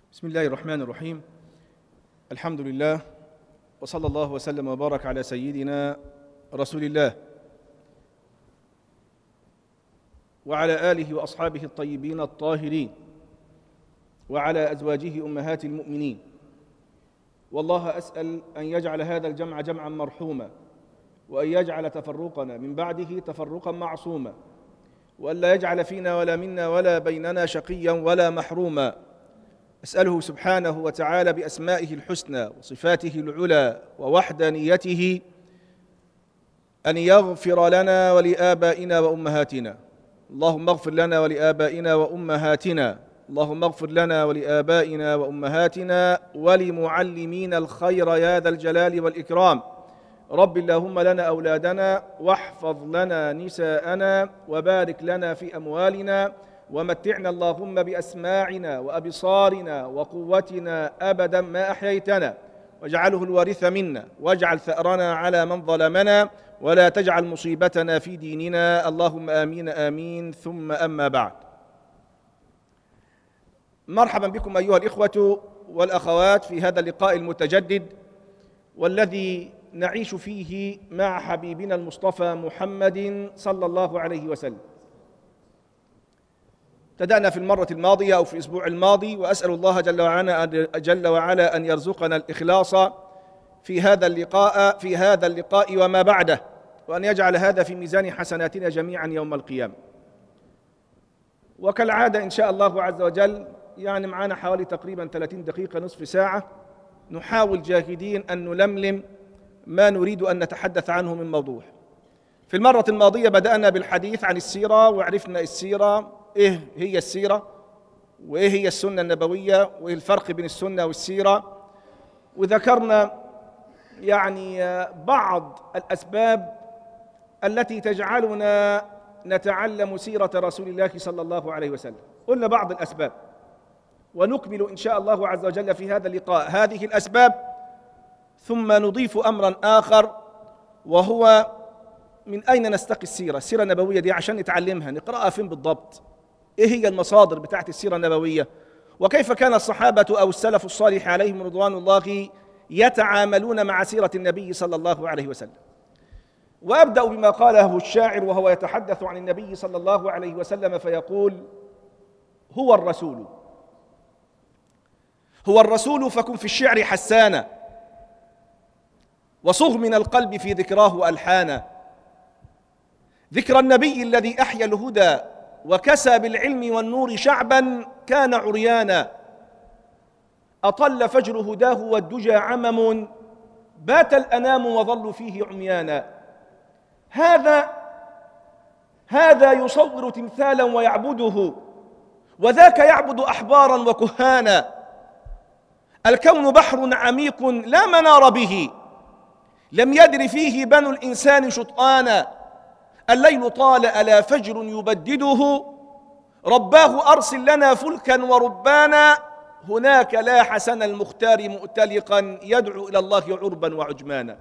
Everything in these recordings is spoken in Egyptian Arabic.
بسم الله الرحمن الرحيم الحمد لله وصلى الله وسلم وبارك على سيدنا رسول الله وعلى اله واصحابه الطيبين الطاهرين وعلى ازواجه امهات المؤمنين والله اسال ان يجعل هذا الجمع جمعا مرحوما وان يجعل تفرقنا من بعده تفرقا معصوما وان لا يجعل فينا ولا منا ولا بيننا شقيا ولا محروما اساله سبحانه وتعالى باسمائه الحسنى وصفاته العلى ووحدانيته ان يغفر لنا ولابائنا وامهاتنا اللهم اغفر لنا ولابائنا وامهاتنا اللهم اغفر لنا ولابائنا وامهاتنا ولمعلمين الخير يا ذا الجلال والاكرام رب اللهم لنا اولادنا واحفظ لنا نساءنا وبارك لنا في اموالنا ومتعنا اللهم باسماعنا وابصارنا وقوتنا ابدا ما احييتنا واجعله الوارث منا واجعل ثارنا على من ظلمنا ولا تجعل مصيبتنا في ديننا اللهم امين امين ثم اما بعد مرحبا بكم ايها الاخوه والاخوات في هذا اللقاء المتجدد والذي نعيش فيه مع حبيبنا المصطفى محمد صلى الله عليه وسلم ابتدأنا في المرة الماضية أو في الأسبوع الماضي وأسأل الله جل وعلا جل وعلا أن يرزقنا الإخلاص في هذا اللقاء في هذا اللقاء وما بعده وأن يجعل هذا في ميزان حسناتنا جميعا يوم القيامة. وكالعادة إن شاء الله عز وجل يعني معنا حوالي تقريبا 30 دقيقة نصف ساعة نحاول جاهدين أن نلملم ما نريد أن نتحدث عنه من موضوع. في المرة الماضية بدأنا بالحديث عن السيرة وعرفنا السيرة ايه هي السيره وايه هي السنه النبويه وايه الفرق بين السنه والسيره وذكرنا يعني بعض الاسباب التي تجعلنا نتعلم سيره رسول الله صلى الله عليه وسلم قلنا بعض الاسباب ونكمل ان شاء الله عز وجل في هذا اللقاء هذه الاسباب ثم نضيف امرا اخر وهو من اين نستقي السيره السيره النبويه دي عشان نتعلمها نقراها فين بالضبط ايه هي المصادر بتاعت السيره النبويه وكيف كان الصحابه او السلف الصالح عليهم رضوان الله يتعاملون مع سيره النبي صلى الله عليه وسلم وابدا بما قاله الشاعر وهو يتحدث عن النبي صلى الله عليه وسلم فيقول هو الرسول هو الرسول فكن في الشعر حسانا وصغ من القلب في ذكراه الحانا ذكر النبي الذي احيا الهدى وكسى بالعلم والنور شعبا كان عريانا اطل فجر هداه والدجى عمم بات الانام وظلوا فيه عميانا هذا هذا يصور تمثالا ويعبده وذاك يعبد احبارا وكهانا الكون بحر عميق لا منار به لم يدر فيه بنو الانسان شطآنا الليل طال ألا فجر يبدده رباه أرسل لنا فلكا وربانا هناك لا حسن المختار مؤتلقا يدعو إلى الله عربا وعجمانا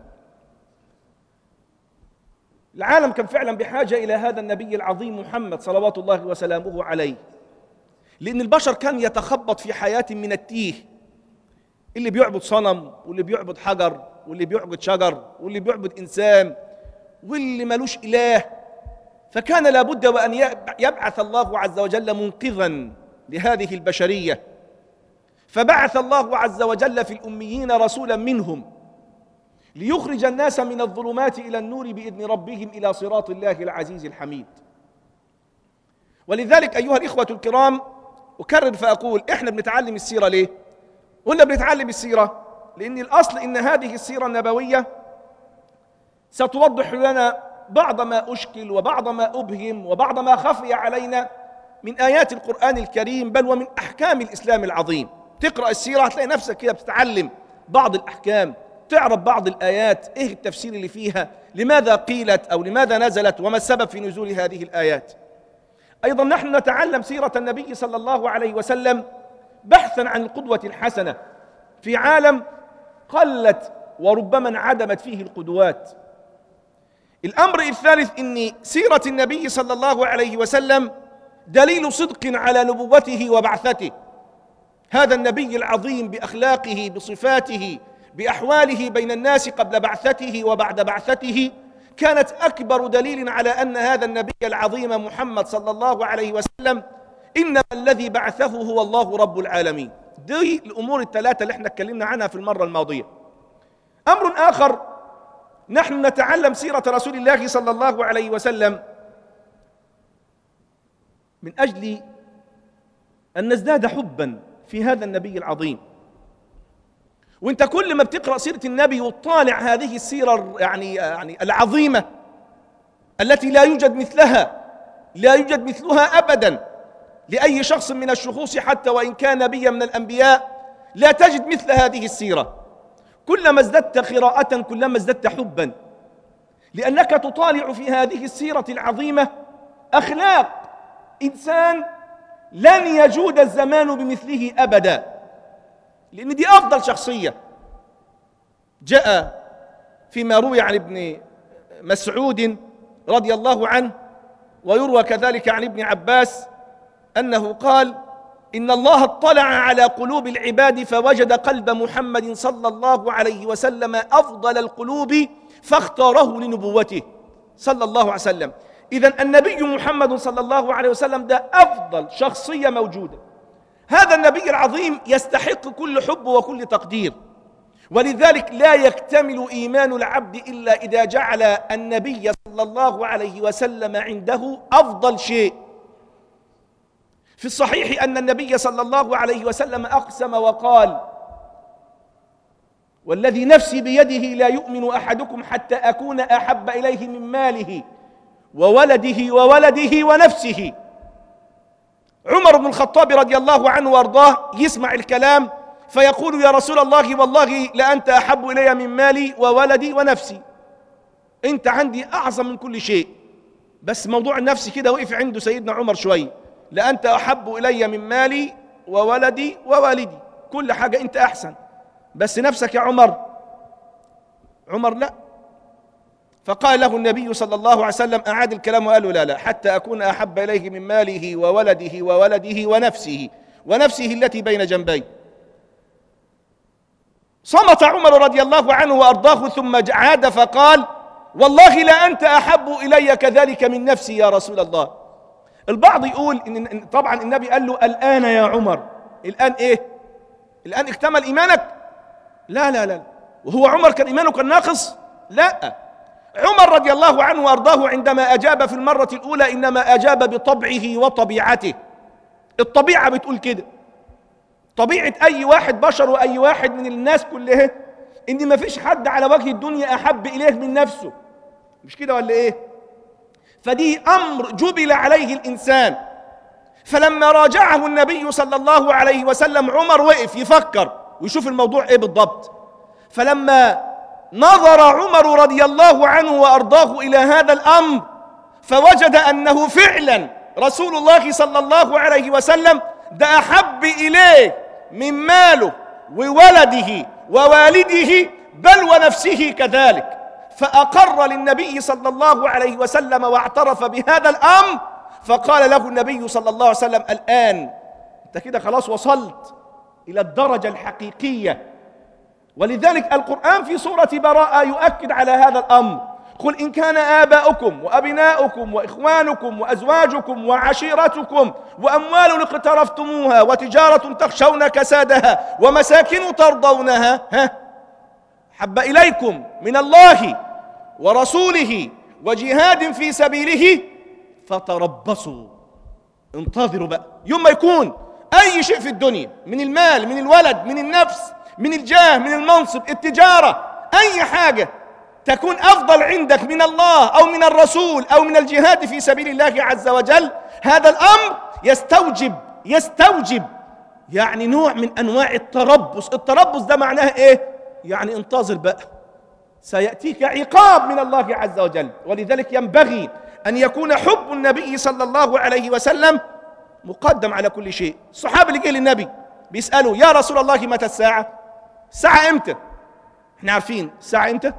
العالم كان فعلا بحاجة إلى هذا النبي العظيم محمد صلوات الله وسلامه عليه لأن البشر كان يتخبط في حياة من التيه اللي بيعبد صنم واللي بيعبد حجر واللي بيعبد شجر واللي بيعبد إنسان واللي ملوش إله فكان لابد وأن يبعث الله عز وجل منقذا لهذه البشرية فبعث الله عز وجل في الأميين رسولا منهم ليخرج الناس من الظلمات إلى النور بإذن ربهم إلى صراط الله العزيز الحميد ولذلك أيها الإخوة الكرام أكرر فأقول إحنا بنتعلم السيرة ليه؟ قلنا بنتعلم السيرة لأن الأصل إن هذه السيرة النبوية ستوضح لنا بعض ما اشكل وبعض ما ابهم وبعض ما خفي علينا من ايات القران الكريم بل ومن احكام الاسلام العظيم تقرا السيره هتلاقي نفسك كده بتتعلم بعض الاحكام تعرف بعض الايات ايه التفسير اللي فيها لماذا قيلت او لماذا نزلت وما السبب في نزول هذه الايات ايضا نحن نتعلم سيره النبي صلى الله عليه وسلم بحثا عن القدوه الحسنه في عالم قلت وربما انعدمت فيه القدوات الامر الثالث ان سيره النبي صلى الله عليه وسلم دليل صدق على نبوته وبعثته هذا النبي العظيم باخلاقه بصفاته باحواله بين الناس قبل بعثته وبعد بعثته كانت اكبر دليل على ان هذا النبي العظيم محمد صلى الله عليه وسلم انما الذي بعثه هو الله رب العالمين دي الامور الثلاثه اللي احنا اتكلمنا عنها في المره الماضيه امر اخر نحن نتعلم سيره رسول الله صلى الله عليه وسلم من اجل ان نزداد حبا في هذا النبي العظيم وانت كل ما بتقرا سيره النبي وتطالع هذه السيره يعني يعني العظيمه التي لا يوجد مثلها لا يوجد مثلها ابدا لاي شخص من الشخوص حتى وان كان نبيا من الانبياء لا تجد مثل هذه السيره كلما ازددت قراءه كلما ازددت حبا لانك تطالع في هذه السيره العظيمه اخلاق انسان لن يجود الزمان بمثله ابدا لان دي افضل شخصيه جاء فيما روي عن ابن مسعود رضي الله عنه ويروى كذلك عن ابن عباس انه قال ان الله اطلع على قلوب العباد فوجد قلب محمد صلى الله عليه وسلم افضل القلوب فاختاره لنبوته صلى الله عليه وسلم اذا النبي محمد صلى الله عليه وسلم ده افضل شخصيه موجوده هذا النبي العظيم يستحق كل حب وكل تقدير ولذلك لا يكتمل ايمان العبد الا اذا جعل النبي صلى الله عليه وسلم عنده افضل شيء في الصحيح ان النبي صلى الله عليه وسلم اقسم وقال والذي نفسي بيده لا يؤمن احدكم حتى اكون احب اليه من ماله وولده وولده ونفسه عمر بن الخطاب رضي الله عنه وارضاه يسمع الكلام فيقول يا رسول الله والله لانت احب الي من مالي وولدي ونفسي انت عندي اعظم من كل شيء بس موضوع النفس كده وقف عنده سيدنا عمر شويه لانت احب الي من مالي وولدي ووالدي كل حاجه انت احسن بس نفسك يا عمر عمر لا فقال له النبي صلى الله عليه وسلم أعاد الكلام وقال له لا لا حتى أكون أحب إليه من ماله وولده وولده ونفسه ونفسه التي بين جنبيه صمت عمر رضي الله عنه وأرضاه ثم عاد فقال والله لا أنت أحب إلي كذلك من نفسي يا رسول الله البعض يقول إن طبعا النبي قال له الآن يا عمر الآن إيه الآن اكتمل إيمانك لا لا لا وهو عمر كان إيمانه كان ناقص لا عمر رضي الله عنه وارضاه عندما اجاب في المره الاولى انما اجاب بطبعه وطبيعته الطبيعه بتقول كده طبيعه اي واحد بشر واي واحد من الناس كلها ان ما فيش حد على وجه الدنيا احب اليه من نفسه مش كده ولا ايه فدي امر جبل عليه الانسان فلما راجعه النبي صلى الله عليه وسلم عمر وقف يفكر ويشوف الموضوع ايه بالضبط فلما نظر عمر رضي الله عنه وارضاه الى هذا الامر فوجد انه فعلا رسول الله صلى الله عليه وسلم ده احب اليه من ماله وولده ووالده بل ونفسه كذلك فاقر للنبي صلى الله عليه وسلم واعترف بهذا الامر فقال له النبي صلى الله عليه وسلم الان انت كده خلاص وصلت الى الدرجه الحقيقيه ولذلك القرآن في سورة براءة يؤكد على هذا الأمر قل إن كان آباؤكم وأبناؤكم وإخوانكم وأزواجكم وعشيرتكم وأموال اقترفتموها وتجارة تخشون كسادها ومساكن ترضونها ها حب إليكم من الله ورسوله وجهاد في سبيله فتربصوا انتظروا بقى يوم ما يكون أي شيء في الدنيا من المال من الولد من النفس من الجاه من المنصب التجارة أي حاجة تكون أفضل عندك من الله أو من الرسول أو من الجهاد في سبيل الله عز وجل هذا الأمر يستوجب يستوجب يعني نوع من أنواع التربص التربص ده معناه إيه؟ يعني انتظر بقى سيأتيك عقاب من الله عز وجل ولذلك ينبغي أن يكون حب النبي صلى الله عليه وسلم مقدم على كل شيء الصحابة اللي جه للنبي بيسألوا يا رسول الله متى الساعة الساعة امتى احنا عارفين الساعة امتى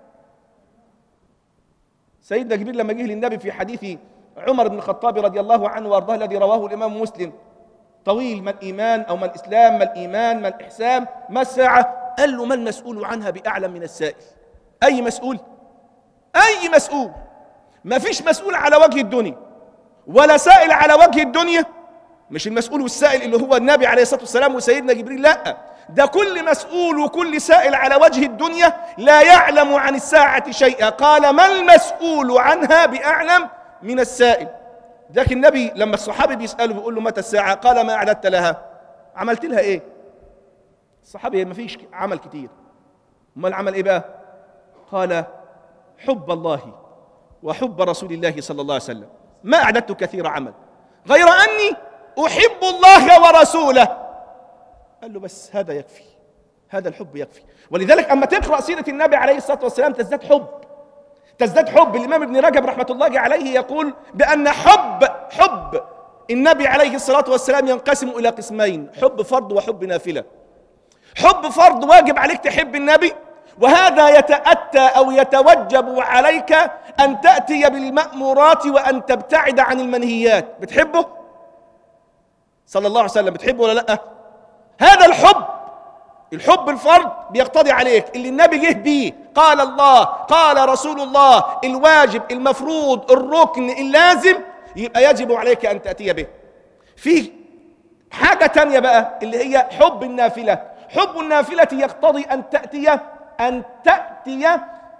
سيدنا جبريل لما جه للنبي في حديث عمر بن الخطاب رضي الله عنه وارضاه الذي رواه الامام مسلم طويل ما الإيمان أو ما الإسلام ما الإيمان ما الإحسان ما الساعة قال له ما المسؤول عنها بأعلم من السائل أي مسؤول أي مسؤول ما فيش مسؤول على وجه الدنيا ولا سائل على وجه الدنيا مش المسؤول والسائل اللي هو النبي عليه الصلاة والسلام وسيدنا جبريل لا ده كل مسؤول وكل سائل على وجه الدنيا لا يعلم عن الساعة شيئا قال ما المسؤول عنها بأعلم من السائل لكن النبي لما الصحابي بيسأله بيقول له متى الساعة قال ما أعددت لها عملت لها إيه الصحابي ما فيش عمل كتير امال عمل إيه بقى قال حب الله وحب رسول الله صلى الله عليه وسلم ما أعددت كثير عمل غير أني أحب الله ورسوله قال له بس هذا يكفي هذا الحب يكفي ولذلك أما تقرأ سيرة النبي عليه الصلاة والسلام تزداد حب تزداد حب الإمام ابن رجب رحمة الله عليه يقول بأن حب حب النبي عليه الصلاة والسلام ينقسم إلى قسمين حب فرض وحب نافلة حب فرض واجب عليك تحب النبي وهذا يتأتى أو يتوجب عليك أن تأتي بالمأمورات وأن تبتعد عن المنهيات بتحبه؟ صلى الله عليه وسلم بتحبه ولا لأ؟ هذا الحب الحب الفرد بيقتضي عليك اللي النبي جه بيه قال الله قال رسول الله الواجب المفروض الركن اللازم يبقى يجب عليك أن تأتي به في حاجة تانية بقى اللي هي حب النافلة حب النافلة يقتضي أن تأتي أن تأتي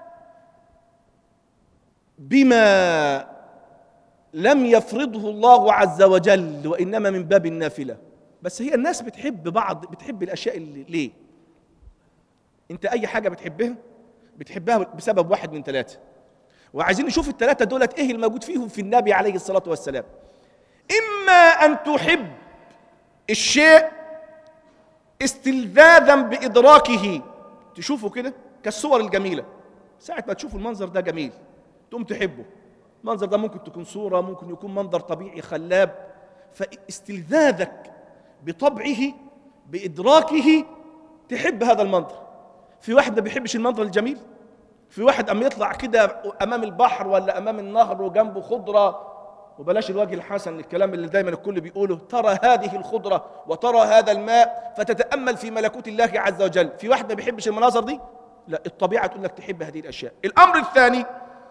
بما لم يفرضه الله عز وجل وإنما من باب النافلة بس هي الناس بتحب بعض بتحب الأشياء اللي ليه أنت أي حاجة بتحبها بتحبها بسبب واحد من ثلاثة وعايزين نشوف الثلاثة دولت إيه الموجود فيهم في النبي عليه الصلاة والسلام إما أن تحب الشيء استلذاذا بإدراكه تشوفه كده كالصور الجميلة ساعة ما تشوف المنظر ده جميل تقوم تحبه المنظر ده ممكن تكون صورة ممكن يكون منظر طبيعي خلاب فاستلذاذك بطبعه بإدراكه تحب هذا المنظر في واحد ما بيحبش المنظر الجميل في واحد أما يطلع كده أمام البحر ولا أمام النهر وجنبه خضرة وبلاش الوجه الحسن الكلام اللي دايما الكل بيقوله ترى هذه الخضرة وترى هذا الماء فتتأمل في ملكوت الله عز وجل في واحد ما بيحبش المناظر دي لا الطبيعة تقول لك تحب هذه الأشياء الأمر الثاني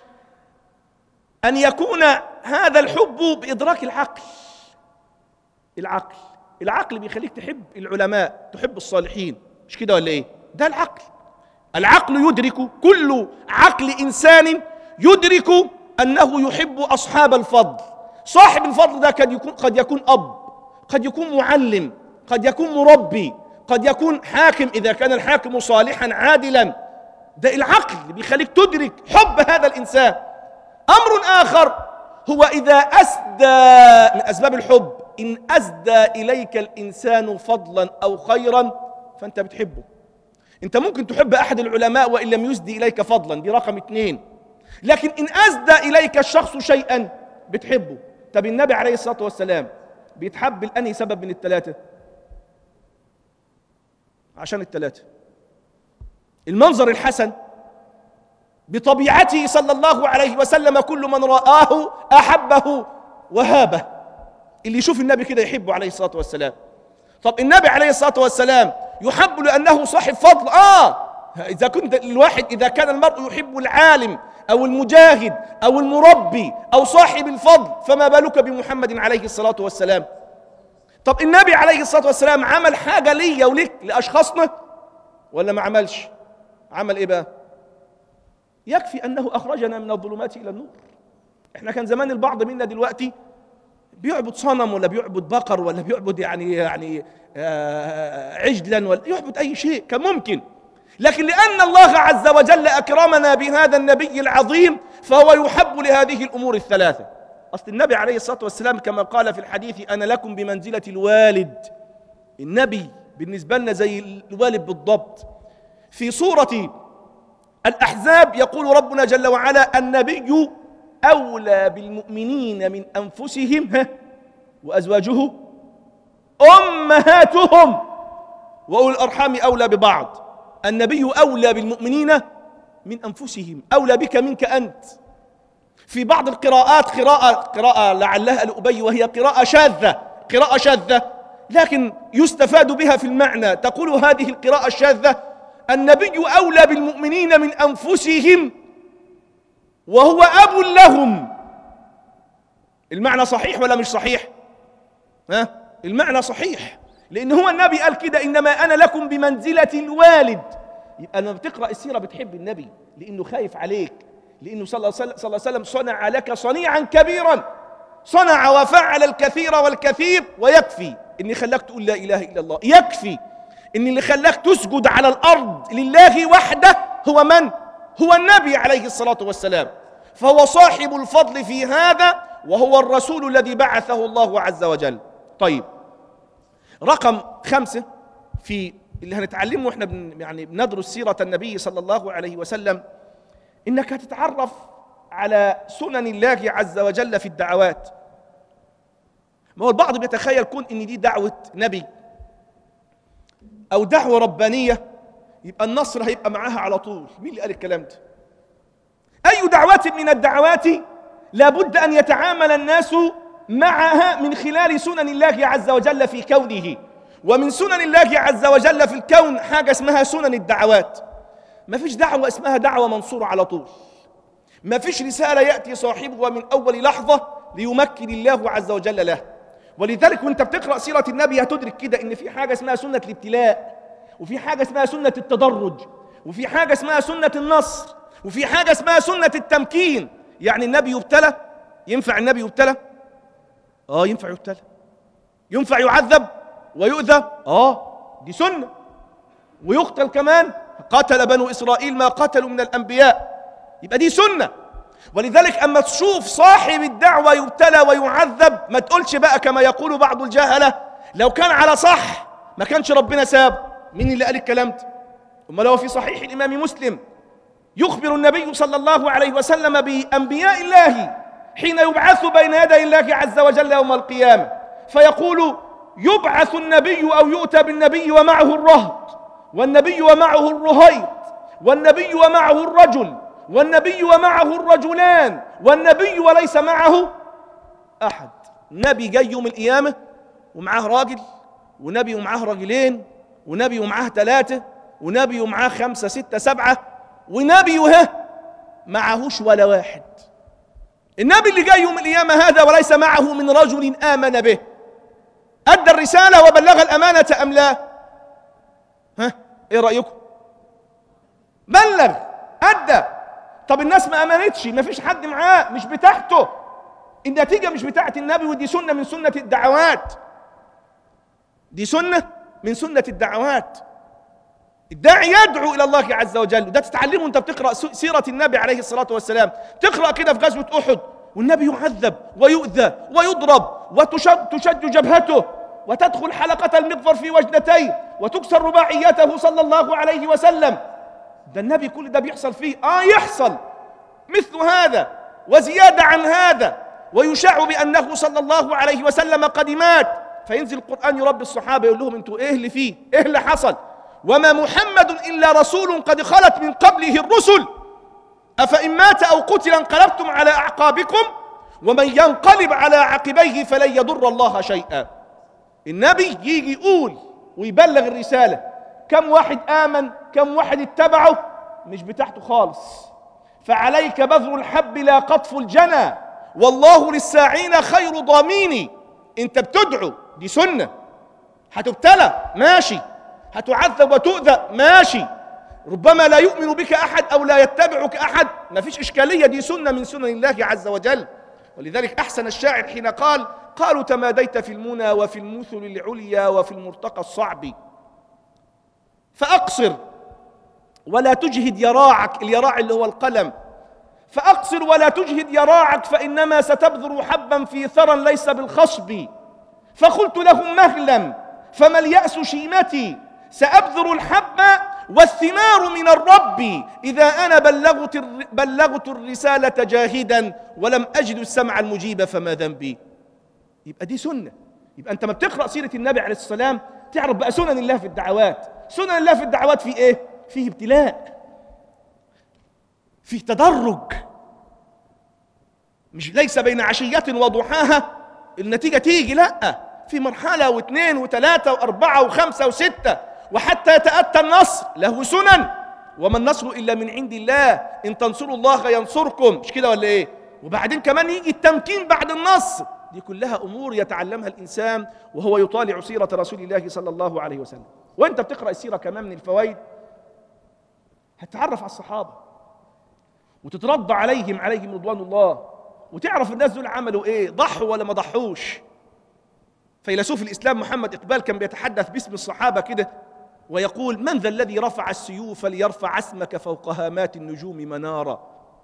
أن يكون هذا الحب بإدراك العقل العقل العقل بيخليك تحب العلماء تحب الصالحين مش كده ولا ايه ده العقل العقل يدرك كل عقل انسان يدرك انه يحب اصحاب الفضل صاحب الفضل ده قد يكون قد يكون اب قد يكون معلم قد يكون مربي قد يكون حاكم اذا كان الحاكم صالحا عادلا ده العقل اللي بيخليك تدرك حب هذا الانسان امر اخر هو اذا اسدى من اسباب الحب ان اسدى اليك الانسان فضلا او خيرا فانت بتحبه انت ممكن تحب احد العلماء وان لم يسدي اليك فضلا دي رقم اثنين لكن ان اسدى اليك الشخص شيئا بتحبه طب النبي عليه الصلاه والسلام بيتحب لانهي سبب من الثلاثه عشان الثلاثه المنظر الحسن بطبيعته صلى الله عليه وسلم كل من رآه أحبه وهابه اللي يشوف النبي كده يحبه عليه الصلاة والسلام طب النبي عليه الصلاة والسلام يحب لأنه صاحب فضل آه إذا كنت الواحد إذا كان المرء يحب العالم أو المجاهد أو المربي أو صاحب الفضل فما بالك بمحمد عليه الصلاة والسلام طب النبي عليه الصلاة والسلام عمل حاجة ليا ولك لأشخاصنا ولا ما عملش عمل إيه بقى يكفي أنه أخرجنا من الظلمات إلى النور إحنا كان زمان البعض منا دلوقتي بيعبد صنم ولا بيعبد بقر ولا بيعبد يعني يعني آه عجلا ولا يعبد أي شيء كان ممكن لكن لأن الله عز وجل أكرمنا بهذا النبي العظيم فهو يحب لهذه الأمور الثلاثة أصل النبي عليه الصلاة والسلام كما قال في الحديث أنا لكم بمنزلة الوالد النبي بالنسبة لنا زي الوالد بالضبط في سورة الأحزاب يقول ربنا جل وعلا النبي أولى بالمؤمنين من أنفسهم وأزواجه أمهاتهم وأولي الأرحام أولى ببعض النبي أولى بالمؤمنين من أنفسهم أولى بك منك أنت في بعض القراءات قراءة قراءة لعلها لأبي وهي قراءة شاذة قراءة شاذة لكن يستفاد بها في المعنى تقول هذه القراءة الشاذة النبي أولى بالمؤمنين من أنفسهم وهو أب لهم المعنى صحيح ولا مش صحيح ها المعنى صحيح لأن هو النبي قال كده إنما أنا لكم بمنزلة الوالد يبقى لما بتقرأ السيرة بتحب النبي لأنه خايف عليك لأنه صلى الله عليه وسلم صنع لك صنيعا كبيرا صنع وفعل الكثير والكثير ويكفي إني خلاك تقول لا إله إلا الله يكفي إن اللي خلاك تسجد على الأرض لله وحده هو من؟ هو النبي عليه الصلاة والسلام فهو صاحب الفضل في هذا وهو الرسول الذي بعثه الله عز وجل طيب رقم خمسة في اللي هنتعلمه احنا بن يعني بندرس سيرة النبي صلى الله عليه وسلم انك هتتعرف على سنن الله عز وجل في الدعوات ما هو البعض بيتخيل كون ان دي دعوة نبي او دعوة ربانية يبقى النصر هيبقى معاها على طول مين اللي قال الكلام ده اي دعوات من الدعوات لابد ان يتعامل الناس معها من خلال سنن الله عز وجل في كونه ومن سنن الله عز وجل في الكون حاجة اسمها سنن الدعوات ما فيش دعوة اسمها دعوة منصورة على طول ما فيش رسالة يأتي صاحبها من أول لحظة ليمكن الله عز وجل له ولذلك وانت بتقرأ سيرة النبي هتدرك كده ان في حاجة اسمها سنة الابتلاء وفي حاجة اسمها سنة التدرج وفي حاجة اسمها سنة النصر وفي حاجة اسمها سنة التمكين يعني النبي يبتلى ينفع النبي يبتلى اه ينفع يبتلى ينفع يعذب ويؤذى اه دي سنة ويقتل كمان قتل بنو إسرائيل ما قتلوا من الأنبياء يبقى دي سنة ولذلك أما تشوف صاحب الدعوة يبتلى ويعذب ما تقولش بقى كما يقول بعض الجهلة لو كان على صح ما كانش ربنا ساب مين اللي قال الكلام ده أما لو في صحيح الإمام مسلم يخبر النبي صلى الله عليه وسلم بأنبياء الله حين يبعث بين يدي الله عز وجل يوم القيامة فيقول يبعث النبي أو يؤتى بالنبي ومعه الرهط والنبي ومعه الرهيط والنبي ومعه الرجل والنبي ومعه الرجلان والنبي وليس معه أحد نبي جاي يوم القيامة ومعاه راجل ونبي ومعاه راجلين ونبي ومعاه ثلاثة ونبي ومعاه خمسة ستة سبعة ونبي وها معهوش ولا واحد النبي اللي جاي يوم القيامة هذا وليس معه من رجل آمن به أدى الرسالة وبلغ الأمانة أم لا ها إيه رأيكم بلغ أدى طب الناس ما أمنتش ما فيش حد معاه مش بتاعته النتيجة مش بتاعت النبي ودي سنة من سنة الدعوات دي سنة من سنة الدعوات الداعي يدعو إلى الله عز وجل وده تتعلمه أنت بتقرأ سيرة النبي عليه الصلاة والسلام تقرأ كده في غزوة أحد والنبي يعذب ويؤذى ويضرب وتشج جبهته وتدخل حلقة المغفر في وجنتيه وتكسر رباعيته صلى الله عليه وسلم ده النبي كل ده بيحصل فيه آه يحصل مثل هذا وزيادة عن هذا ويشاع بأنه صلى الله عليه وسلم قد مات فينزل القرآن يربي الصحابة يقول لهم انتوا ايه اللي فيه ايه اللي حصل وما محمد إلا رسول قد خلت من قبله الرسل أفإن مات أو قتل انقلبتم على أعقابكم ومن ينقلب على عقبيه فلن يضر الله شيئا النبي يجي يقول ويبلغ الرسالة كم واحد آمن كم واحد اتبعه مش بتاعته خالص فعليك بذر الحب لا قطف الجنى والله للساعين خير ضامين انت بتدعو دي سنة هتبتلى ماشي هتعذب وتؤذى ماشي ربما لا يؤمن بك أحد أو لا يتبعك أحد ما فيش إشكالية دي سنة من سنن الله عز وجل ولذلك أحسن الشاعر حين قال قالوا تماديت في المنى وفي المثل العليا وفي المرتقى الصعب فأقصر ولا تجهد يراعك اليراع اللي هو القلم فأقصر ولا تجهد يراعك فإنما ستبذر حبا في ثرى ليس بالخصب فقلت لهم مهلا فما اليأس شيمتي سأبذر الحب والثمار من الرب إذا أنا بلغت, بلغت الرسالة جاهدا ولم أجد السمع المجيب فما ذنبي يبقى دي سنة يبقى أنت ما بتقرأ سيرة النبي عليه السلام تعرف بقى سنن الله في الدعوات سنن الله في الدعوات في إيه؟ فيه ابتلاء فيه تدرج مش ليس بين عشية وضحاها النتيجة تيجي لا في مرحلة واثنين وثلاثة وأربعة وخمسة وستة وحتى يتأتى النصر له سنن وما النصر إلا من عند الله إن تنصروا الله ينصركم مش كده ولا إيه وبعدين كمان يجي التمكين بعد النصر دي كلها أمور يتعلمها الإنسان وهو يطالع سيرة رسول الله صلى الله عليه وسلم وأنت بتقرأ السيرة كمان من الفوائد هتتعرف على الصحابة وتترضى عليهم عليهم رضوان الله وتعرف الناس دول عملوا ايه ضحوا ولا ما ضحوش فيلسوف الاسلام محمد اقبال كان بيتحدث باسم الصحابه كده ويقول من ذا الذي رفع السيوف ليرفع اسمك فوق هامات النجوم منارا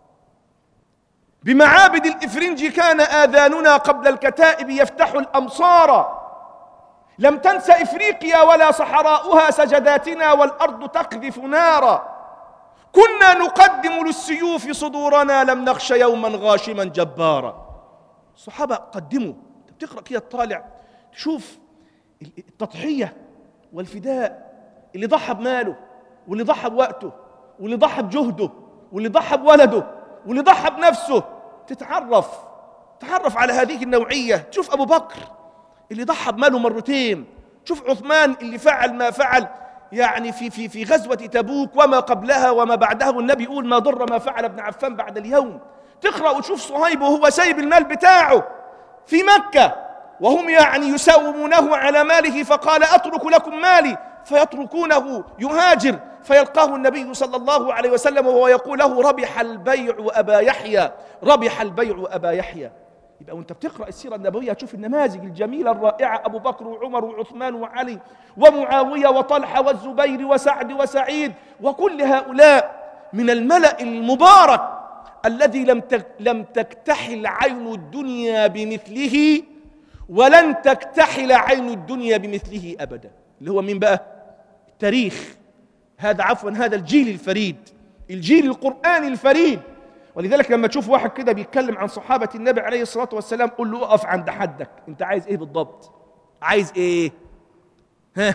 بمعابد الافرنج كان اذاننا قبل الكتائب يفتح الامصار لم تنس افريقيا ولا صحراؤها سجداتنا والارض تقذف نارا كنا نقدم للسيوف صدورنا لم نخش يوما غاشما جبارا الصحابة قدموا انت بتقرأ كده تطالع تشوف التضحية والفداء اللي ضحى بماله واللي ضحى بوقته واللي ضحى بجهده واللي ضحى بولده واللي ضحى بنفسه تتعرف تعرف على هذه النوعية تشوف أبو بكر اللي ضحى بماله مرتين تشوف عثمان اللي فعل ما فعل يعني في في في غزوة تبوك وما قبلها وما بعدها والنبي يقول ما ضر ما فعل ابن عفان بعد اليوم تقرأ وتشوف صهيب وهو سايب المال بتاعه في مكة وهم يعني يساومونه على ماله فقال أترك لكم مالي فيتركونه يهاجر فيلقاه النبي صلى الله عليه وسلم وهو يقول له ربح البيع أبا يحيى ربح البيع أبا يحيى يبقى وانت بتقرا السيره النبويه تشوف النماذج الجميله الرائعه ابو بكر وعمر وعثمان وعلي ومعاويه وطلحه والزبير وسعد وسعيد وكل هؤلاء من الملا المبارك الذي لم لم تكتحل عين الدنيا بمثله ولن تكتحل عين الدنيا بمثله ابدا اللي هو مين بقى التاريخ هذا عفوا هذا الجيل الفريد الجيل القراني الفريد ولذلك لما تشوف واحد كده بيتكلم عن صحابة النبي عليه الصلاة والسلام قول له اقف عند حدك انت عايز ايه بالضبط عايز ايه ها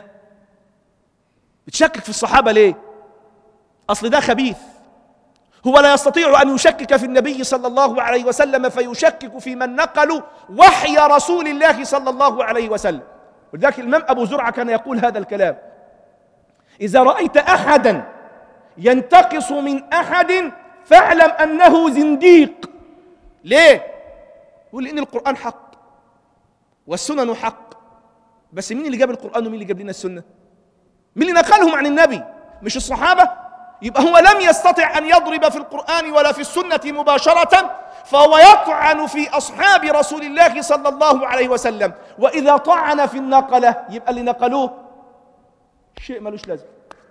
بتشكك في الصحابة ليه اصل ده خبيث هو لا يستطيع ان يشكك في النبي صلى الله عليه وسلم فيشكك في من نقلوا وحي رسول الله صلى الله عليه وسلم ولذلك الامام ابو زرعه كان يقول هذا الكلام اذا رايت احدا ينتقص من احد فاعلم انه زنديق ليه يقول لان القران حق والسنن حق بس مين اللي جاب القران ومين اللي جاب لنا السنه مين اللي نقلهم عن النبي مش الصحابه يبقى هو لم يستطع ان يضرب في القران ولا في السنه مباشره فهو يطعن في اصحاب رسول الله صلى الله عليه وسلم واذا طعن في النقله يبقى اللي نقلوه شيء ملوش لازمه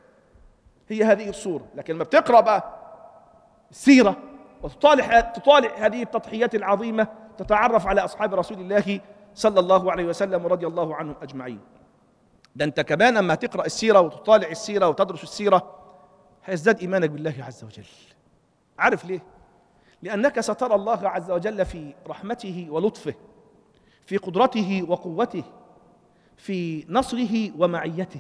هي هذه الصوره لكن لما بتقرا بقى السيرة وتطالع تطالع هذه التضحيات العظيمة تتعرف على أصحاب رسول الله صلى الله عليه وسلم ورضي الله عنهم أجمعين ده أنت كمان أما تقرأ السيرة وتطالع السيرة وتدرس السيرة هيزداد إيمانك بالله عز وجل عارف ليه؟ لأنك سترى الله عز وجل في رحمته ولطفه في قدرته وقوته في نصره ومعيته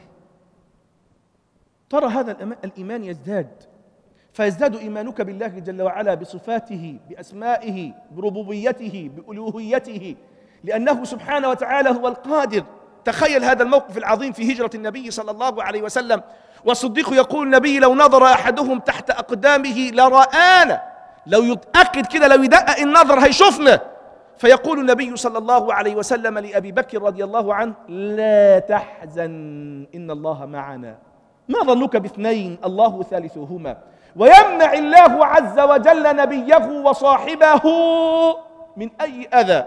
ترى هذا الإيمان يزداد فيزداد ايمانك بالله جل وعلا بصفاته باسمائه بربوبيته بالوهيته لانه سبحانه وتعالى هو القادر تخيل هذا الموقف العظيم في هجره النبي صلى الله عليه وسلم والصديق يقول النبي لو نظر احدهم تحت اقدامه لرآنا لو يتاكد كده لو يدقق النظر هيشوفنا فيقول النبي صلى الله عليه وسلم لابي بكر رضي الله عنه لا تحزن ان الله معنا ما ظنك باثنين الله ثالثهما ويمنع الله عز وجل نبيه وصاحبه من اي اذى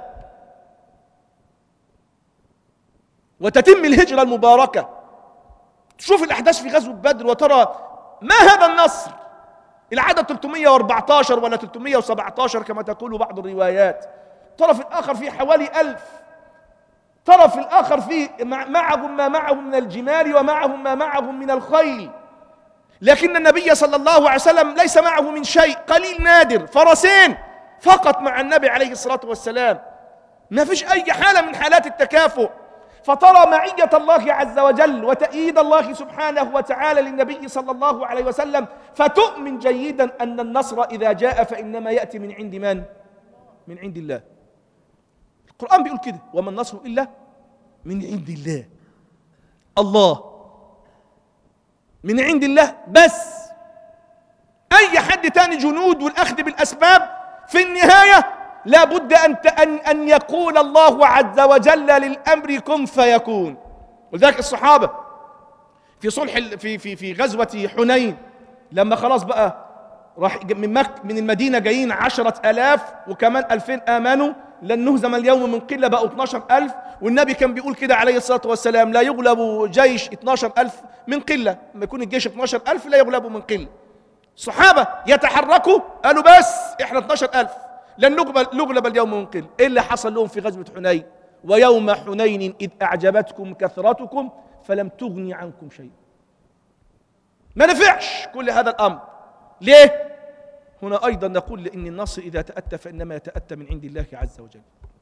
وتتم الهجره المباركه تشوف الاحداث في غزوه بدر وترى ما هذا النصر العدد 314 ولا 317 كما تقول بعض الروايات طرف الآخر فيه حوالي ألف طرف الآخر فيه معهم ما معهم من الجمال ومعهم ما معهم من الخيل لكن النبي صلى الله عليه وسلم ليس معه من شيء قليل نادر فرسين فقط مع النبي عليه الصلاة والسلام ما فيش أي حالة من حالات التكافؤ فترى معية الله عز وجل وتأييد الله سبحانه وتعالى للنبي صلى الله عليه وسلم فتؤمن جيدا أن النصر إذا جاء فإنما يأتي من عند من؟ من عند الله القرآن بيقول كده وما النصر إلا من عند الله الله من عند الله بس اي حد تاني جنود والاخذ بالاسباب في النهايه لا بد ان ان ان يقول الله عز وجل للامر كن فيكون ولذلك الصحابه في صلح في في في غزوه حنين لما خلاص بقى راح من مك من المدينه جايين عشرة آلاف وكمان ألفين آمنوا لن نهزم اليوم من قلة بقوا 12 ألف والنبي كان بيقول كده عليه الصلاة والسلام لا يغلب جيش 12 ألف من قلة لما يكون الجيش 12 ألف لا يغلب من قلة صحابة يتحركوا قالوا بس احنا 12 ألف لن نغلب, نغلب اليوم من قلة ايه اللي حصل لهم في غزوة حنين ويوم حنين إذ أعجبتكم كثرتكم فلم تغني عنكم شيء ما نفعش كل هذا الأمر ليه هنا أيضا نقول لأن النصر إذا تأتى فإنما يتأتى من عند الله عز وجل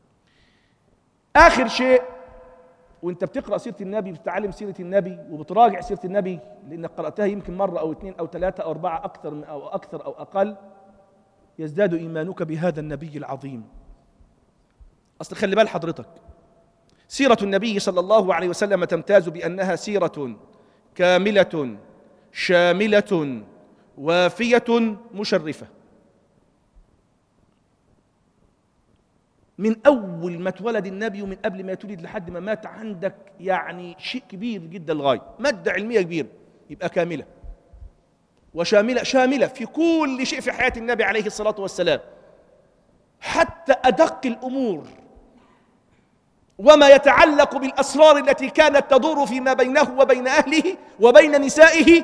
آخر شيء وانت بتقرأ سيرة النبي بتتعلم سيرة النبي وبتراجع سيرة النبي لأنك قرأتها يمكن مرة أو اثنين أو ثلاثة أو أربعة أكثر من أو أكثر أو أقل يزداد إيمانك بهذا النبي العظيم أصل خلي بال حضرتك سيرة النبي صلى الله عليه وسلم تمتاز بأنها سيرة كاملة شاملة وافية مشرفة من أول ما اتولد النبي ومن قبل ما يتولد لحد ما مات عندك يعني شيء كبير جدا للغاية مادة علمية كبيرة يبقى كاملة وشاملة شاملة في كل شيء في حياة النبي عليه الصلاة والسلام حتى أدق الأمور وما يتعلق بالأسرار التي كانت تدور فيما بينه وبين أهله وبين نسائه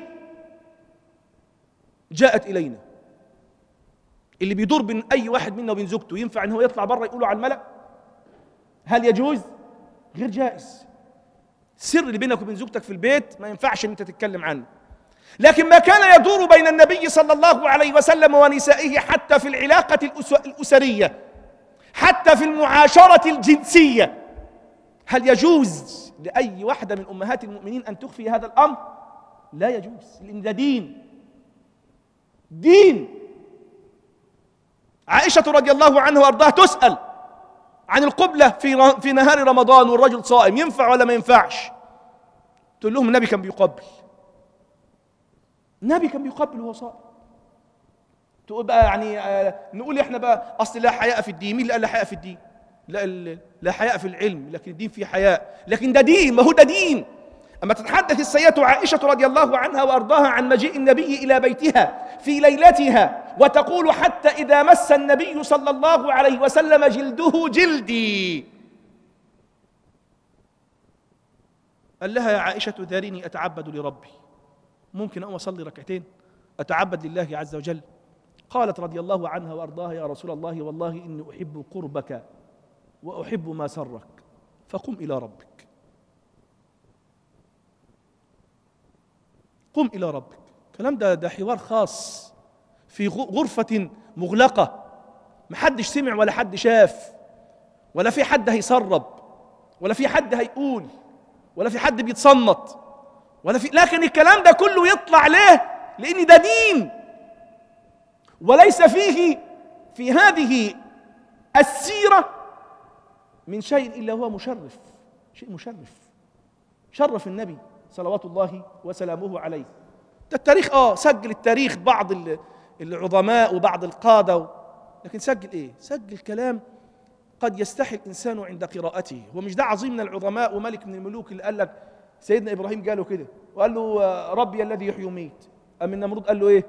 جاءت إلينا اللي بيدور بين أي واحد منا وبين زوجته ينفع أن هو يطلع بره يقوله على الملأ هل يجوز؟ غير جائز السر اللي بينك وبين زوجتك في البيت ما ينفعش أن أنت تتكلم عنه لكن ما كان يدور بين النبي صلى الله عليه وسلم ونسائه حتى في العلاقة الأسرية حتى في المعاشرة الجنسية هل يجوز لأي واحدة من أمهات المؤمنين أن تخفي هذا الأمر؟ لا يجوز لأن ده دين دين عائشة رضي الله عنها وأرضاها تسأل عن القبلة في في نهار رمضان والرجل صائم ينفع ولا ما ينفعش؟ تقول لهم النبي كان بيقبل النبي كان بيقبل وهو صائم تقول بقى يعني آه نقول احنا بقى اصل لا حياء في الدين مين اللي قال لا حياء في الدين لا لا حياء في العلم لكن الدين فيه حياء لكن ده دين ما هو ده دين أما تتحدث السيدة عائشة رضي الله عنها وأرضاها عن مجيء النبي إلى بيتها في ليلتها وتقول حتى إذا مس النبي صلى الله عليه وسلم جلده جلدي قال لها يا عائشة ذريني أتعبد لربي ممكن أقوم أصلي ركعتين أتعبد لله عز وجل قالت رضي الله عنها وأرضاها يا رسول الله والله إني أحب قربك وأحب ما سرك فقم إلى ربك قم إلى ربك الكلام ده ده حوار خاص في غرفة مغلقة محدش سمع ولا حد شاف ولا في حد هيسرب ولا في حد هيقول ولا في حد بيتصنط ولا في لكن الكلام ده كله يطلع ليه لأن ده دين وليس فيه في هذه السيرة من شيء إلا هو مشرف شيء مشرف شرف النبي صلوات الله وسلامه عليه ده التاريخ اه سجل التاريخ بعض العظماء وبعض القادة لكن سجل ايه سجل كلام قد يستحي الانسان عند قراءته هو مش ده عظيم من العظماء وملك من الملوك اللي قال لك سيدنا ابراهيم قال له كده وقال له ربي الذي يحيي ويميت أم النمرود قال له ايه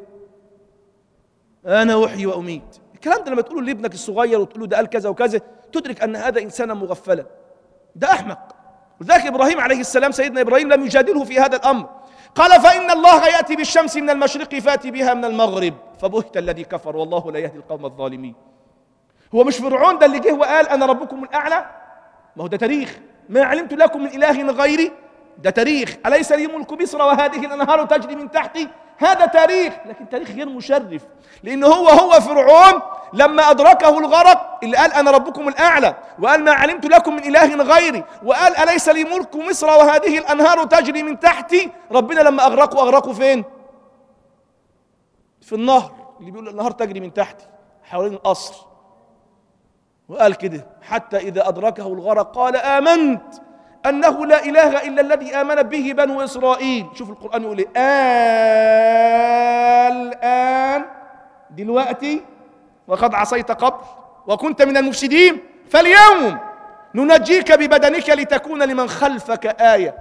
انا احيي واميت الكلام ده لما تقوله لابنك الصغير وتقول له ده قال كذا وكذا تدرك ان هذا انسانا مغفلا ده احمق ولذلك ابراهيم عليه السلام سيدنا ابراهيم لم يجادله في هذا الامر قال فان الله ياتي بالشمس من المشرق فاتي بها من المغرب فبهت الذي كفر والله لا يهدي القوم الظالمين هو مش فرعون ده اللي جه وقال انا ربكم الاعلى ما هو ده تاريخ ما علمت لكم من اله غيري ده تاريخ اليس لي ملك مصر وهذه الانهار تجري من تحتي هذا تاريخ لكن تاريخ غير مشرف لأنه هو هو فرعون لما أدركه الغرق اللي قال أنا ربكم الأعلى وقال ما علمت لكم من إله غيري وقال أليس لي ملك مصر وهذه الأنهار تجري من تحتي ربنا لما أغرقوا أغرقوا فين في النهر اللي بيقول النهار تجري من تحتي حوالين القصر وقال كده حتى إذا أدركه الغرق قال آمنت أنه لا إله إلا الذي آمن به بنو إسرائيل شوف القرآن يقول إيه الآن دلوقتي وقد عصيت قبل وكنت من المفسدين فاليوم ننجيك ببدنك لتكون لمن خلفك آية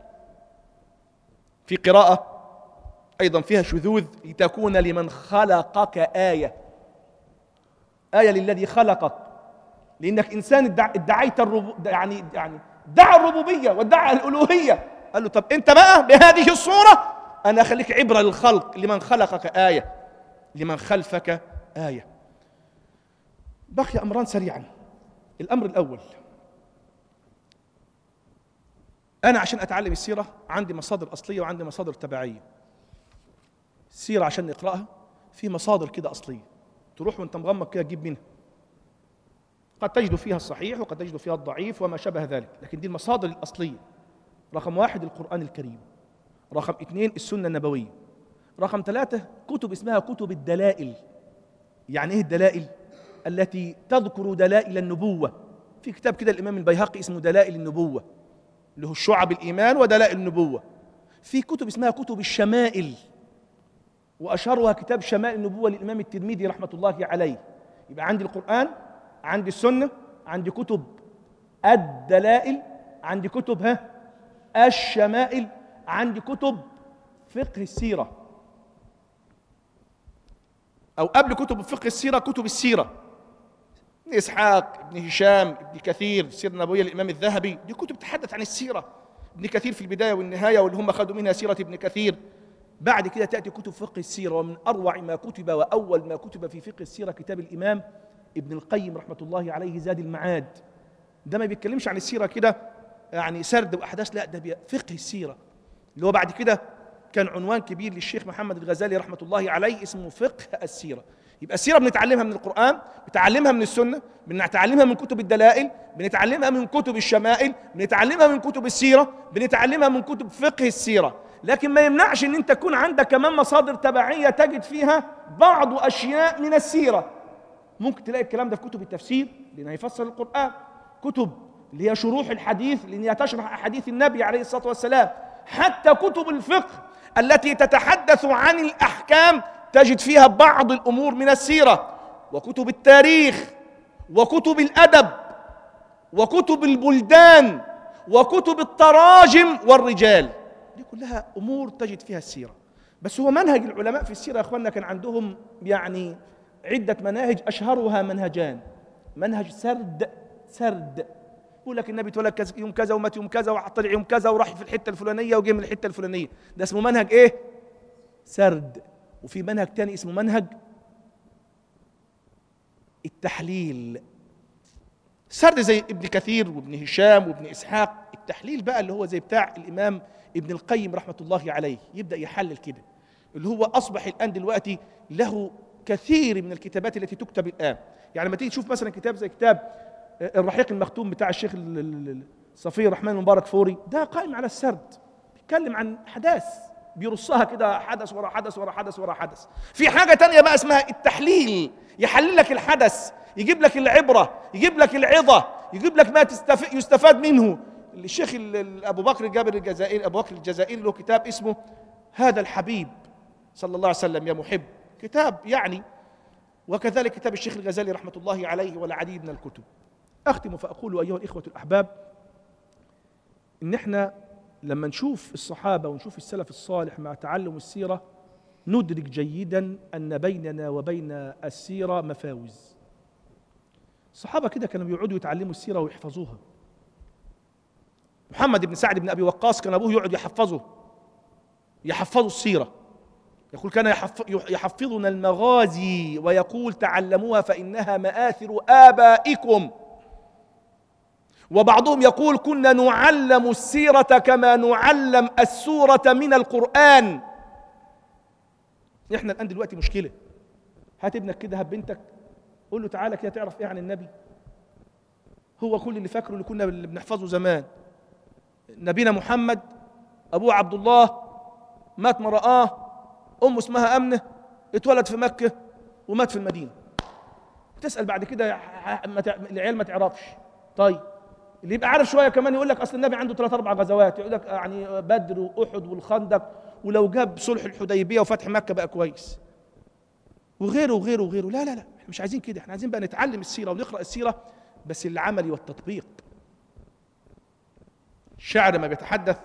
في قراءة أيضا فيها شذوذ لتكون لمن خلقك آية آية للذي خلقك لأنك إنسان ادعيت الرب... يعني يعني دعا الربوبية وادعى الألوهية قال له طب أنت بقى بهذه الصورة أنا أخليك عبرة للخلق لمن خلقك آية لمن خلفك آية بقي أمران سريعا الأمر الأول أنا عشان أتعلم السيرة عندي مصادر أصلية وعندي مصادر تبعية السيرة عشان نقرأها في مصادر كده أصلية تروح وأنت مغمض كده تجيب منها قد تجد فيها الصحيح وقد تجد فيها الضعيف وما شابه ذلك لكن دي المصادر الأصلية رقم واحد القرآن الكريم رقم اثنين السنة النبوية رقم ثلاثة كتب اسمها كتب الدلائل يعني ايه الدلائل التي تذكر دلائل النبوة في كتاب كده الإمام البيهقي اسمه دلائل النبوة اللي هو شعب الإيمان ودلائل النبوة في كتب اسمها كتب الشمائل وأشهرها كتاب شمائل النبوة للإمام الترمذي رحمة الله عليه يبقى عندي القرآن عندي السنة عندي كتب الدلائل عندي كتب ها الشمائل عندي كتب فقه السيرة أو قبل كتب فقه السيرة كتب السيرة ابن إسحاق ابن هشام ابن كثير السيرة النبوية للإمام الذهبي دي كتب تحدث عن السيرة ابن كثير في البداية والنهاية واللي هم خدوا منها سيرة ابن كثير بعد كده تأتي كتب فقه السيرة ومن أروع ما كتب وأول ما كتب في فقه السيرة كتاب الإمام ابن القيم رحمة الله عليه زاد المعاد ده ما بيتكلمش عن السيرة كده يعني سرد وأحداث لا ده فقه السيرة اللي هو بعد كده كان عنوان كبير للشيخ محمد الغزالي رحمة الله عليه اسمه فقه السيرة يبقى السيرة بنتعلمها من القرآن بنتعلمها من السنة بنتعلمها من كتب الدلائل بنتعلمها من كتب الشمائل بنتعلمها من كتب السيرة بنتعلمها من كتب فقه السيرة لكن ما يمنعش ان انت تكون عندك كمان مصادر تبعية تجد فيها بعض اشياء من السيرة ممكن تلاقي الكلام ده في كتب التفسير لان هيفسر القرآن كتب اللي هي شروح الحديث لان هي تشرح احاديث النبي عليه الصلاة والسلام حتى كتب الفقه التي تتحدث عن الاحكام تجد فيها بعض الامور من السيره وكتب التاريخ وكتب الادب وكتب البلدان وكتب التراجم والرجال دي كلها امور تجد فيها السيره بس هو منهج العلماء في السيره يا اخواننا كان عندهم يعني عده مناهج اشهرها منهجان منهج سرد سرد يقول لك النبي اتولد يوم كذا ومات يوم كذا وطلع يوم كذا وراح في الحته الفلانيه وجه من الحته الفلانيه ده اسمه منهج ايه سرد وفي منهج تاني اسمه منهج التحليل سرد زي ابن كثير وابن هشام وابن اسحاق التحليل بقى اللي هو زي بتاع الامام ابن القيم رحمه الله عليه يبدا يحلل كده اللي هو اصبح الان دلوقتي له كثير من الكتابات التي تكتب الان يعني لما تيجي تشوف مثلا كتاب زي كتاب الرحيق المختوم بتاع الشيخ صفي الرحمن المبارك فوري ده قائم على السرد بيتكلم عن احداث بيرصها كده حدث ورا حدث ورا حدث ورا حدث في حاجة تانية بقى اسمها التحليل يحلل لك الحدث يجيب لك العبرة يجيب لك العظة يجيب لك ما يستفاد منه الشيخ أبو بكر جابر الجزائري أبو بكر الجزائري له كتاب اسمه هذا الحبيب صلى الله عليه وسلم يا محب كتاب يعني وكذلك كتاب الشيخ الغزالي رحمة الله عليه والعديد من الكتب أختم فأقول أيها الإخوة الأحباب إن إحنا لما نشوف الصحابة ونشوف السلف الصالح مع تعلم السيرة ندرك جيدا أن بيننا وبين السيرة مفاوز الصحابة كده كانوا بيقعدوا يتعلموا السيرة ويحفظوها محمد بن سعد بن أبي وقاص كان أبوه يقعد يحفظه يحفظوا السيرة يقول كان يحفظنا المغازي ويقول تعلموها فإنها مآثر آبائكم وبعضهم يقول كنا نعلم السيرة كما نعلم السورة من القرآن احنا الآن دلوقتي مشكلة هات ابنك كده هات بنتك قول له تعالى كده تعرف ايه عن النبي هو كل اللي فاكره اللي كنا بنحفظه زمان نبينا محمد ابوه عبد الله مات ما رآه امه اسمها امنه اتولد في مكه ومات في المدينه تسال بعد كده العيال ما تعرفش طيب اللي يبقى عارف شويه كمان يقول لك اصل النبي عنده ثلاث اربع غزوات يقول لك يعني بدر واحد والخندق ولو جاب صلح الحديبيه وفتح مكه بقى كويس وغيره وغيره وغيره لا لا لا احنا مش عايزين كده احنا عايزين بقى نتعلم السيره ونقرا السيره بس العملي والتطبيق الشاعر لما بيتحدث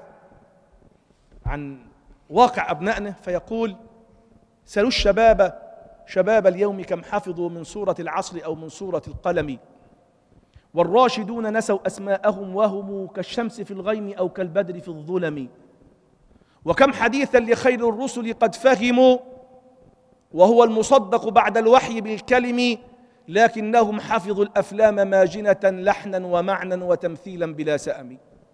عن واقع ابنائنا فيقول سلوا الشباب شباب اليوم كم حفظوا من سوره العصر او من سوره القلم والراشدون نسوا اسماءهم وهم كالشمس في الغيم او كالبدر في الظلم وكم حديثا لخير الرسل قد فهموا وهو المصدق بعد الوحي بالكلم لكنهم حفظوا الافلام ماجنه لحنا ومعنى وتمثيلا بلا سأم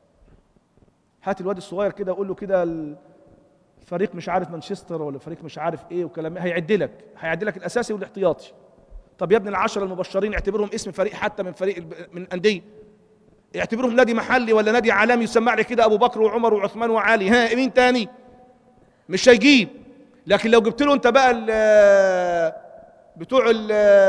هات الواد الصغير كده قول له كده الفريق مش عارف مانشستر ولا فريق مش عارف ايه وكلام هيعد لك هيعد لك الاساسي والاحتياطي طب يا ابن العشرة المبشرين اعتبرهم اسم فريق حتى من فريق من الانديه اعتبرهم نادي محلي ولا نادي عالمي يسمع لي كده ابو بكر وعمر وعثمان وعلي ها مين تاني مش هيجيب لكن لو جبت له انت بقى ال بتوع ال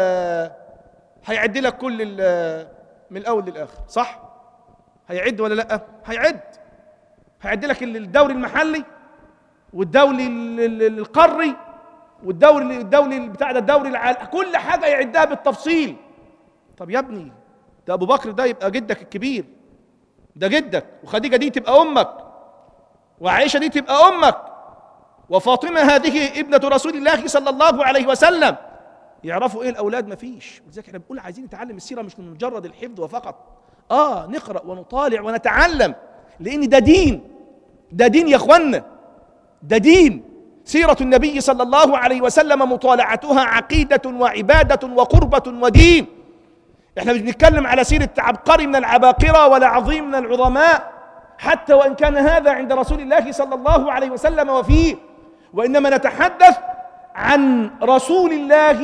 هيعد لك كل ال من الاول للاخر صح هيعد ولا لا هيعد هيعد لك الدوري المحلي والدوري القاري والدوري الدوري بتاع ده الدوري العالمي كل حاجه يعدها بالتفصيل طب يا ابني ده ابو بكر ده يبقى جدك الكبير ده جدك وخديجه دي تبقى امك وعائشه دي تبقى امك وفاطمه هذه ابنه رسول الله صلى الله عليه وسلم يعرفوا ايه الاولاد مفيش ولذلك احنا بنقول عايزين نتعلم السيره مش من مجرد الحفظ وفقط اه نقرا ونطالع ونتعلم لان ده دين ده دين يا اخوانا ده دين سيرة النبي صلى الله عليه وسلم مطالعتها عقيدة وعبادة وقربة ودين احنا مش بنتكلم على سيرة عبقري من العباقرة ولا عظيم من العظماء حتى وإن كان هذا عند رسول الله صلى الله عليه وسلم وفيه وإنما نتحدث عن رسول الله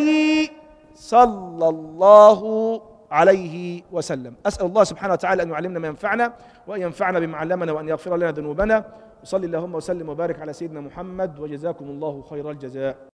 صلى الله عليه وسلم أسأل الله سبحانه وتعالى أن يعلمنا ما ينفعنا وأن ينفعنا بما علمنا وأن يغفر لنا ذنوبنا وصلي اللهم وسلم وبارك على سيدنا محمد وجزاكم الله خير الجزاء